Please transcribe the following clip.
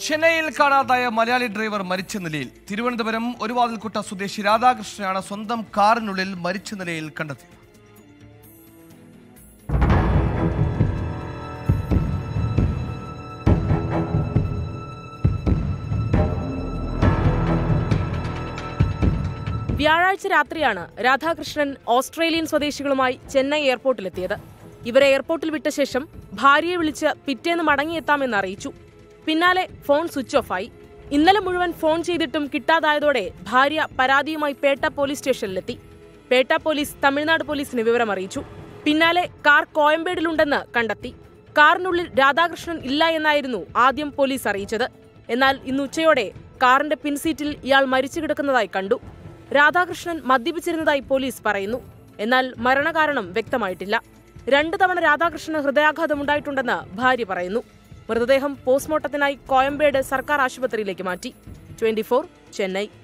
ചെന്നൈയിൽ കാണാതായ മലയാളി ഡ്രൈവർ മരിച്ച നിലയിൽ തിരുവനന്തപുരം ഒരുവാതിൽക്കുട്ട സ്വദേശി രാധാകൃഷ്ണനാണ് സ്വന്തം കാറിനുള്ളിൽ മരിച്ച നിലയിൽ കണ്ടെത്തിയത് വ്യാഴാഴ്ച രാത്രിയാണ് രാധാകൃഷ്ണൻ ഓസ്ട്രേലിയൻ സ്വദേശികളുമായി ചെന്നൈ എയർപോർട്ടിലെത്തിയത് ഇവരെ എയർപോർട്ടിൽ വിട്ട ശേഷം ഭാര്യയെ വിളിച്ച് പിറ്റേന്ന് മടങ്ങിയെത്താമെന്ന് അറിയിച്ചു പിന്നാലെ ഫോൺ സ്വിച്ച് ഓഫ് ആയി ഇന്നലെ മുഴുവൻ ഫോൺ ചെയ്തിട്ടും കിട്ടാതായതോടെ ഭാര്യ പരാതിയുമായി പേട്ട പോലീസ് സ്റ്റേഷനിലെത്തി പേട്ട പോലീസ് തമിഴ്നാട് പോലീസിന് വിവരം അറിയിച്ചു പിന്നാലെ കാർ കോയമ്പേടിലുണ്ടെന്ന് കണ്ടെത്തി കാറിനുള്ളിൽ രാധാകൃഷ്ണൻ ഇല്ല എന്നായിരുന്നു ആദ്യം പോലീസ് അറിയിച്ചത് എന്നാൽ ഇന്ന് ഉച്ചയോടെ കാറിന്റെ പിൻസീറ്റിൽ ഇയാൾ മരിച്ചു കിടക്കുന്നതായി കണ്ടു രാധാകൃഷ്ണൻ മദ്യപിച്ചിരുന്നതായി പോലീസ് പറയുന്നു എന്നാൽ മരണകാരണം വ്യക്തമായിട്ടില്ല രണ്ടു തവണ രാധാകൃഷ്ണന് ഹൃദയാഘാതമുണ്ടായിട്ടുണ്ടെന്ന് ഭാര്യ പറയുന്നു മൃതദേഹം പോസ്റ്റ്മോർട്ടത്തിനായി കോയമ്പേട് സർക്കാർ ആശുപത്രിയിലേക്ക് മാറ്റി ട്വന്റി ചെന്നൈ